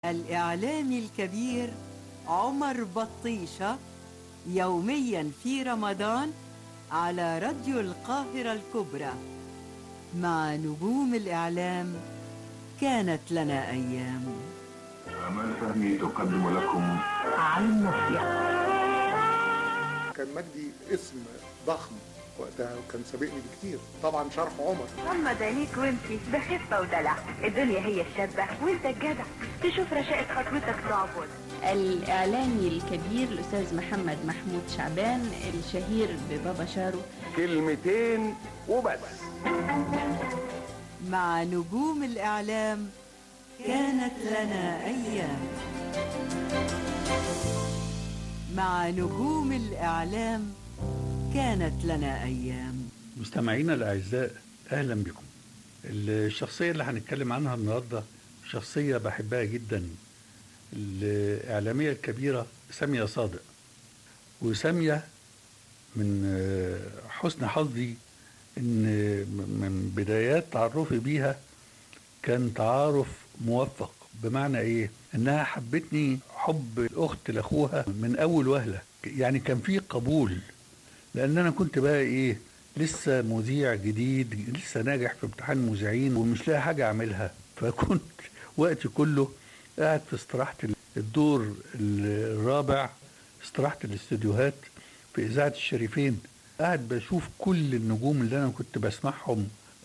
الإعلامي الكبير عمر بطيشة يوميا في رمضان على راديو القاهرة الكبرى مع نجوم الإعلام كانت لنا أيام أمال فهمي تقدم لكم عين نصيحة كان مجدي اسم ضخم وقتها وكان سابقني بكتير طبعا شرح عمر غمض عينيك وامشي بخفة ودلع الدنيا هي الشابة وانت الجدع تشوف رشاقة خطوتك تعبد الإعلامي الكبير الأستاذ محمد محمود شعبان الشهير ببابا شارو كلمتين وبس مع نجوم الإعلام كانت لنا أيام مع نجوم الإعلام كانت لنا أيام مستمعينا الأعزاء أهلا بكم الشخصية اللي هنتكلم عنها النهاردة شخصية بحبها جدا الإعلامية الكبيرة سامية صادق وسامية من حسن حظي ان من بدايات تعرفي بيها كان تعارف موفق بمعنى ايه انها حبتني حب الاخت لاخوها من اول وهله يعني كان في قبول لان انا كنت بقى ايه لسه مذيع جديد لسه ناجح في امتحان مذيعين ومش لاقي حاجه اعملها فكنت وقتي كله قاعد في استراحه الدور الرابع استراحه الاستديوهات في اذاعه الشريفين قاعد بشوف كل النجوم اللي انا كنت بسمعهم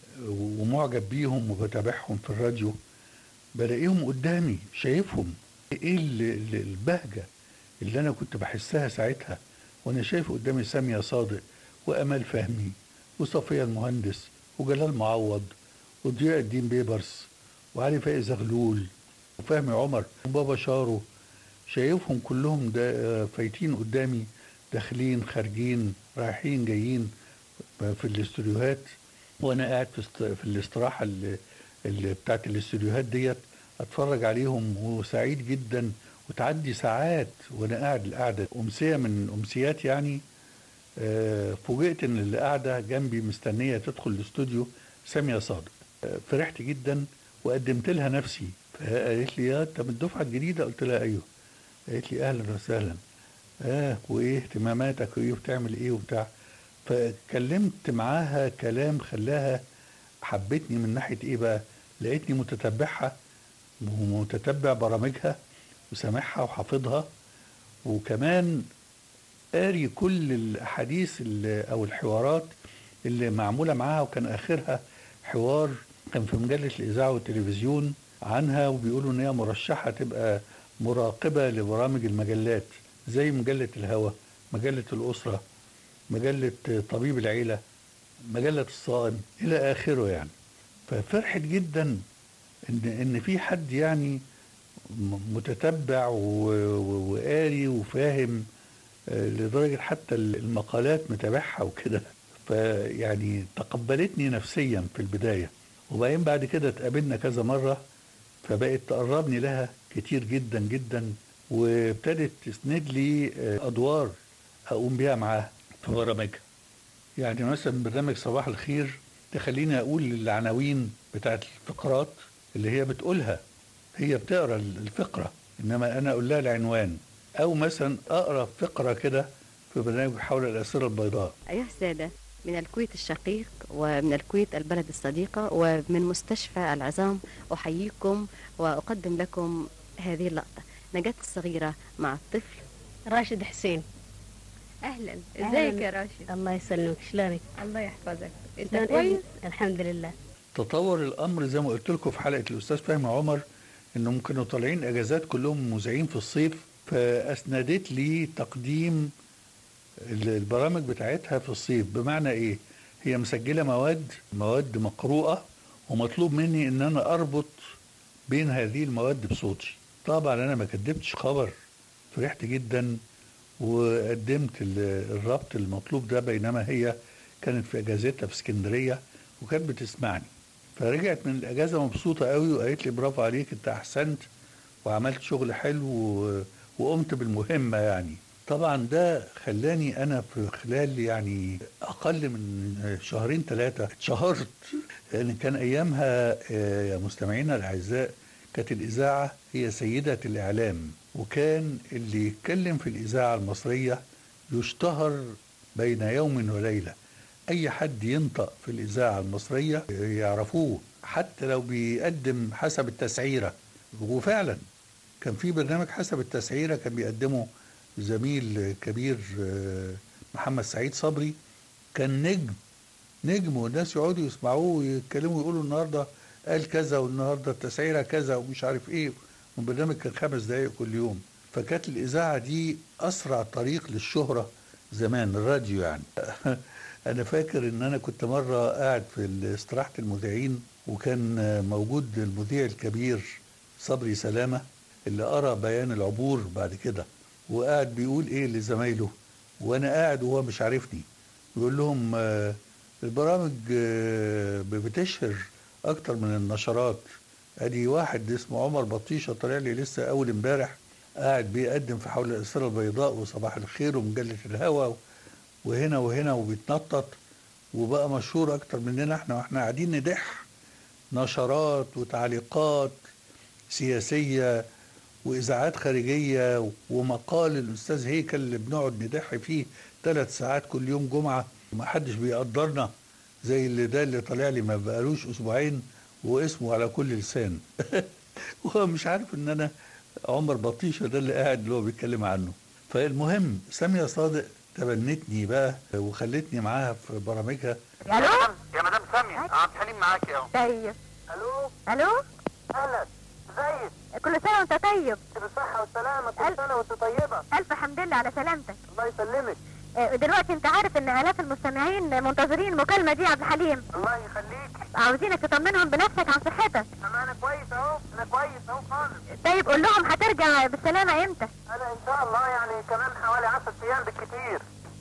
ومعجب بيهم وبتابعهم في الراديو بلاقيهم قدامي شايفهم ايه البهجه اللي انا كنت بحسها ساعتها وانا شايف قدامي ساميه صادق وامال فهمي وصفيه المهندس وجلال معوض وضياء الدين بيبرس وعلي فايز غلول وفهمي عمر وبابا شارو شايفهم كلهم ده فايتين قدامي داخلين خارجين رايحين جايين في الاستوديوهات وانا قاعد في, في الاستراحه اللي, اللي بتاعت الاستوديوهات ديت اتفرج عليهم وسعيد جدا وتعدي ساعات وانا قاعد القعده امسيه من امسيات يعني آه فوجئت ان اللي قاعده جنبي مستنيه تدخل الاستوديو ساميه صادق آه فرحت جدا وقدمت لها نفسي فقالت لي يا انت من الدفعه الجديده قلت لها ايوه قالت لي اهلا وسهلا اه وايه اهتماماتك وايه وبتعمل ايه وبتاع فكلمت معاها كلام خلاها حبتني من ناحيه ايه بقى لقيتني متتبعها ومتتبع برامجها وسامعها وحافظها وكمان قاري كل الاحاديث اللي او الحوارات اللي معموله معاها وكان اخرها حوار كان في مجله الاذاعه والتلفزيون عنها وبيقولوا ان هي مرشحه تبقى مراقبه لبرامج المجلات زي مجلة الهوى مجلة الأسرة مجلة طبيب العيلة مجلة الصائم إلى آخره يعني ففرحت جدا إن إن في حد يعني متتبع وقاري وفاهم لدرجة حتى المقالات متابعها وكده فيعني تقبلتني نفسيا في البداية وبعدين بعد كده اتقابلنا كذا مرة فبقت تقربني لها كتير جدا جدا وابتدت تسند لي ادوار اقوم بيها معاها في برامجها يعني مثلا برنامج صباح الخير تخليني اقول العناوين بتاعت الفقرات اللي هي بتقولها هي بتقرا الفقره انما انا اقول لها العنوان او مثلا اقرا فقره كده في برنامج حول الاسره البيضاء ايها الساده من الكويت الشقيق ومن الكويت البلد الصديقه ومن مستشفى العظام احييكم واقدم لكم هذه اللقطه نجاة الصغيرة مع الطفل راشد حسين أهلا ازيك يا راشد الله يسلمك شلونك الله يحفظك انت شلون كويس الحمد لله تطور الامر زي ما قلت لكم في حلقه الاستاذ فهمي عمر انهم كانوا طالعين اجازات كلهم مذيعين في الصيف فاسندت لي تقديم البرامج بتاعتها في الصيف بمعنى ايه هي مسجله مواد مواد مقروءه ومطلوب مني ان انا اربط بين هذه المواد بصوتي طبعا انا ما كدبتش خبر فرحت جدا وقدمت الربط المطلوب ده بينما هي كانت في اجازتها في اسكندريه وكانت بتسمعني فرجعت من الاجازه مبسوطه قوي وقالت لي برافو عليك انت احسنت وعملت شغل حلو و... وقمت بالمهمه يعني طبعا ده خلاني انا في خلال يعني اقل من شهرين ثلاثه اتشهرت لان كان ايامها يا مستمعينا الاعزاء كانت الإذاعة هي سيدة الإعلام وكان اللي يتكلم في الإذاعة المصرية يشتهر بين يوم وليلة أي حد ينطق في الإذاعة المصرية يعرفوه حتى لو بيقدم حسب التسعيرة وفعلا كان في برنامج حسب التسعيرة كان بيقدمه زميل كبير آه، محمد سعيد صبري كان نجم نجم والناس يقعدوا يسمعوه ويتكلموا يقولوا النهارده قال كذا والنهارده التسعيره كذا ومش عارف ايه والبرنامج كان خمس دقايق كل يوم فكانت الاذاعه دي اسرع طريق للشهره زمان الراديو يعني انا فاكر ان انا كنت مره قاعد في استراحه المذيعين وكان موجود المذيع الكبير صبري سلامه اللي قرا بيان العبور بعد كده وقاعد بيقول ايه لزمايله وانا قاعد وهو مش عارفني يقول لهم آه، البرامج آه، بتشهر اكتر من النشرات ادي واحد اسمه عمر بطيشه طلع لي لسه اول امبارح قاعد بيقدم في حول الاسره البيضاء وصباح الخير ومجله الهوى وهنا وهنا وبيتنطط وبقى مشهور اكتر مننا احنا واحنا قاعدين ندح نشرات وتعليقات سياسيه واذاعات خارجيه ومقال الاستاذ هيكل اللي بنقعد ندح فيه ثلاث ساعات كل يوم جمعه وما حدش بيقدرنا زي اللي ده اللي طالع لي ما بقالوش اسبوعين واسمه على كل لسان وهو مش عارف ان انا عمر بطيشه ده اللي قاعد اللي هو بيتكلم عنه فالمهم ساميه صادق تبنتني بقى وخلتني معاها في برامجها الو يا مدام سامية عبد الحليم معاكي اهو طيب الو الو اهلا ازيك كل سنه وانت طيب بالصحة والسلامة كل ألف- سنة وانت طيبة الف حمد لله على سلامتك الله يسلمك آه، دلوقتي انت عارف ان الاف المستمعين منتظرين المكالمه دي يا عبد الحليم الله يخليك عاوزينك تطمنهم بنفسك عن صحتك اما انا كويس اهو انا كويس اهو خالص طيب قول لهم هترجع بالسلامه امتى انا ان شاء الله يعني كمان حوالي 10 ايام بالكتير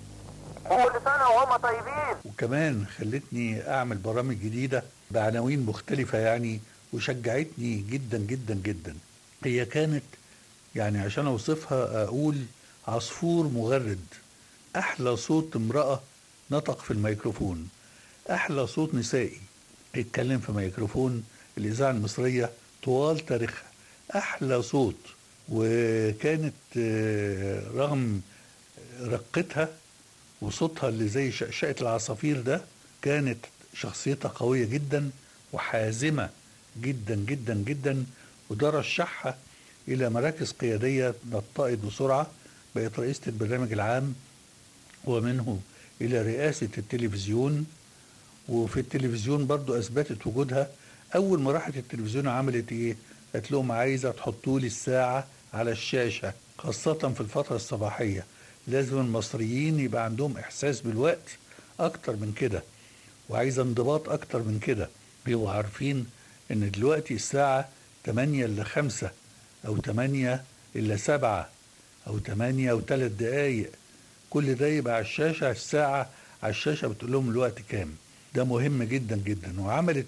وكل سنة وهم طيبين وكمان خلتني اعمل برامج جديده بعناوين مختلفه يعني وشجعتني جدا جدا جدا هي كانت يعني عشان اوصفها اقول عصفور مغرد احلى صوت امراه نطق في الميكروفون احلى صوت نسائي اتكلم في ميكروفون الاذاعه المصريه طوال تاريخها احلى صوت وكانت آه، رغم رقتها وصوتها اللي زي شقشقة العصافير ده كانت شخصيتها قوية جدا وحازمة جدا جدا جدا وده رشحها إلى مراكز قيادية نطقت بسرعة بقت رئيسة البرنامج العام ومنه إلى رئاسة التلفزيون وفي التلفزيون برضو أثبتت وجودها أول ما راحت التلفزيون عملت إيه؟ قالت لهم عايزة تحطوا لي الساعة على الشاشة خاصة في الفترة الصباحية لازم المصريين يبقى عندهم إحساس بالوقت أكتر من كده وعايزة انضباط أكتر من كده بيبقوا عارفين إن دلوقتي الساعة 8 إلا 5 أو 8 إلا 7 أو 8 وثلاث دقايق كل ده يبقى على الشاشة الساعة على الشاشة بتقول لهم الوقت كام ده مهم جدا جدا وعملت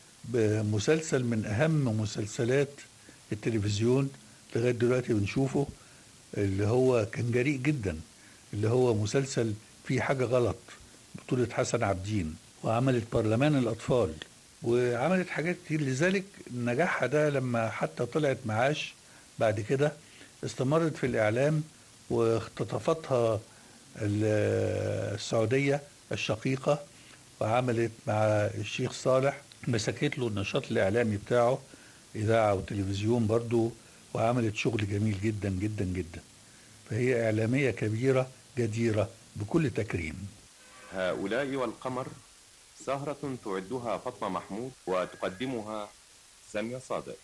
بمسلسل من أهم مسلسلات التلفزيون لغاية دلوقتي بنشوفه اللي هو كان جريء جدا اللي هو مسلسل فيه حاجة غلط بطولة حسن عابدين وعملت برلمان الأطفال وعملت حاجات كتير لذلك نجاحها ده لما حتى طلعت معاش بعد كده استمرت في الإعلام واختطفتها ال- السعودية الشقيقة وعملت مع الشيخ صالح مسكت له النشاط الإعلامي بتاعه إذاعة وتلفزيون برضو وعملت شغل جميل جدا جدا جدا فهي إعلامية كبيرة جديرة بكل تكريم هؤلاء والقمر سهرة تعدها فاطمة محمود وتقدمها سامية صادق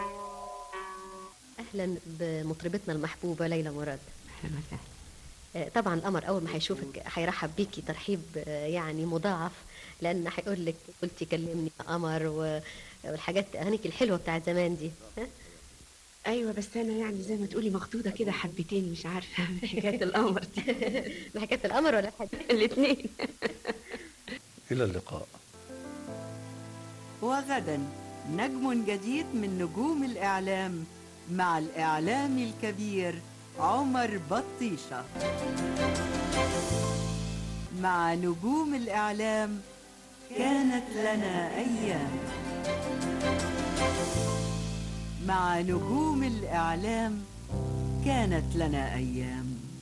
اهلا بمطربتنا المحبوبه ليلى مراد اهلا وسهلا آه، طبعا القمر اول ما هيشوفك هيرحب بيكي ترحيب آه، يعني مضاعف لان هيقول لك قلتي كلمني يا قمر و- والحاجات اغانيك الحلوه بتاعت زمان دي ها؟ ايوه بس انا يعني زي ما تقولي مخضوضه كده حبتين مش عارفه من حكايه القمر دي حكايه القمر ولا حكايه الاثنين إلى اللقاء وغدا نجم جديد من نجوم الإعلام مع الإعلامي الكبير عمر بطيشة مع نجوم الإعلام كانت لنا أيام مع نجوم الإعلام كانت لنا أيام